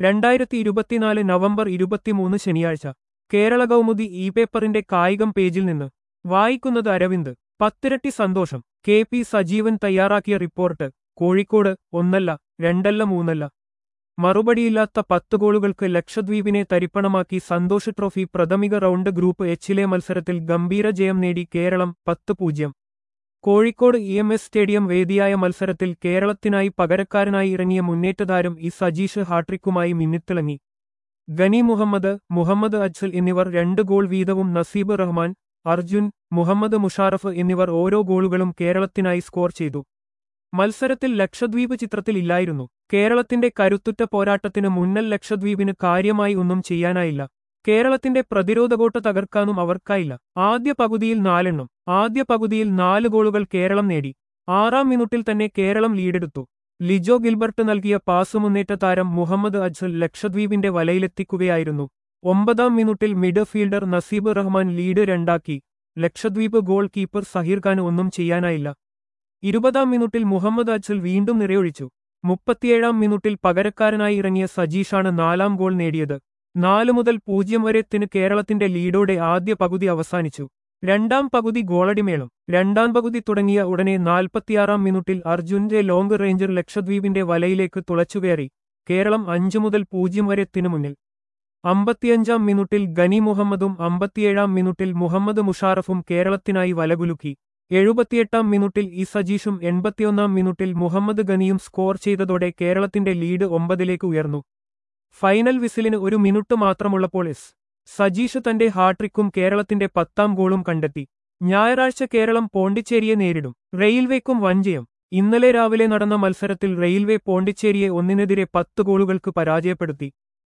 രണ്ടായിരത്തി ഇരുപത്തിനാല് നവംബർ ഇരുപത്തിമൂന്ന് ശനിയാഴ്ച കേരള കൗമുദി ഇ പേപ്പറിന്റെ കായികം പേജിൽ നിന്ന് വായിക്കുന്നത് അരവിന്ദ് പത്തിരട്ടി സന്തോഷം കെ പി സജീവൻ തയ്യാറാക്കിയ റിപ്പോർട്ട് കോഴിക്കോട് ഒന്നല്ല രണ്ടല്ല മൂന്നല്ല മറുപടിയില്ലാത്ത പത്ത് ഗോളുകൾക്ക് ലക്ഷദ്വീപിനെ തരിപ്പണമാക്കി സന്തോഷ് ട്രോഫി പ്രഥമിക റൗണ്ട് ഗ്രൂപ്പ് എച്ചിലെ മത്സരത്തിൽ ഗംഭീര ജയം നേടി കേരളം പത്ത് പൂജ്യം Kozhikode E M S stadium വേദിയായ മത്സരത്തിൽ കേരളത്തിനായി പകരക്കാരനായി ഇറങ്ങിയ മുന്നേറ്റതാരം ഇ സജീഷ് ഹാട്രിക്കുമായി മിന്നിത്തിളങ്ങി ഗനി മുഹമ്മദ് മുഹമ്മദ് അജ്സൽ എന്നിവർ രണ്ട് ഗോൾ വീതവും നസീബ് റഹ്മാൻ അർജുൻ മുഹമ്മദ് മുഷാറഫ് എന്നിവർ ഓരോ ഗോളുകളും കേരളത്തിനായി സ്കോർ ചെയ്തു മത്സരത്തിൽ ലക്ഷദ്വീപ് ചിത്രത്തിൽ ഇല്ലായിരുന്നു കേരളത്തിന്റെ കരുത്തുറ്റ പോരാട്ടത്തിന് മുന്നൽ ലക്ഷദ്വീപിന് കാര്യമായി ഒന്നും ചെയ്യാനായില്ല കേരളത്തിന്റെ പ്രതിരോധകോട്ട തകർക്കാനും അവർക്കായില്ല ആദ്യ പകുതിയിൽ നാലെണ്ണം ആദ്യ പകുതിയിൽ നാല് ഗോളുകൾ കേരളം നേടി ആറാം മിനിറ്റിൽ തന്നെ കേരളം ലീഡെടുത്തു ലിജോ ഗിൽബർട്ട് നൽകിയ പാസ് മുന്നേറ്റ താരം മുഹമ്മദ് അജ്സൽ ലക്ഷദ്വീപിന്റെ വലയിലെത്തിക്കുകയായിരുന്നു ഒമ്പതാം മിനിറ്റിൽ midfielder Naseeb Rahman lead രണ്ടാക്കി ലക്ഷദ്വീപ് ഗോൾ കീപ്പർ സഹീർ ഖാൻ ഒന്നും ചെയ്യാനായില്ല ഇരുപതാം മിനിറ്റിൽ മുഹമ്മദ് അജ്സൽ വീണ്ടും നിറയൊഴിച്ചു മുപ്പത്തിയേഴാം മിനിറ്റിൽ പകരക്കാരനായി ഇറങ്ങിയ സജീഷാണ് നാലാം ഗോൾ നേടിയത് നാല് മുതൽ പൂജ്യം വരെത്തിന് കേരളത്തിന്റെ ലീഡോടെ ആദ്യ പകുതി അവസാനിച്ചു രണ്ടാം പകുതി ഗോളടിമേളം രണ്ടാം പകുതി തുടങ്ങിയ ഉടനെ നാൽപ്പത്തിയാറാം മിനിറ്റിൽ അർജുന്റെ ലോങ് റേഞ്ചർ ലക്ഷദ്വീപിന്റെ വലയിലേക്ക് തുളച്ചുകയറി കേരളം അഞ്ചു മുതൽ പൂജ്യം വരെത്തിനു മുന്നിൽ അമ്പത്തിയഞ്ചാം മിനിറ്റിൽ ഗനി മുഹമ്മദും അമ്പത്തിയേഴാം മിനിറ്റിൽ മുഹമ്മദ് മുഷാറഫും കേരളത്തിനായി വലകുലുക്കി എഴുപത്തിയെട്ടാം മിനിറ്റിൽ ഇ സജീഷും എൺപത്തിയൊന്നാം മിനിറ്റിൽ മുഹമ്മദ് ഗനിയും സ്കോർ ചെയ്തതോടെ കേരളത്തിന്റെ ലീഡ് ഒമ്പതിലേക്ക് ഉയർന്നു ഫൈനൽ വിസിലിന് ഒരു മിനിറ്റ് മാത്രമുള്ളപ്പോൾ എസ് സജീഷ് തന്റെ ഹാട്രിക്കും കേരളത്തിന്റെ പത്താം ഗോളും കണ്ടെത്തി ഞായറാഴ്ച കേരളം പോണ്ടിച്ചേരിയെ നേരിടും റെയിൽവേക്കും വൻജയം ഇന്നലെ രാവിലെ നടന്ന മത്സരത്തിൽ റെയിൽവേ പോണ്ടിച്ചേരിയെ ഒന്നിനെതിരെ പത്ത് ഗോളുകൾക്ക് പരാജയപ്പെടുത്തി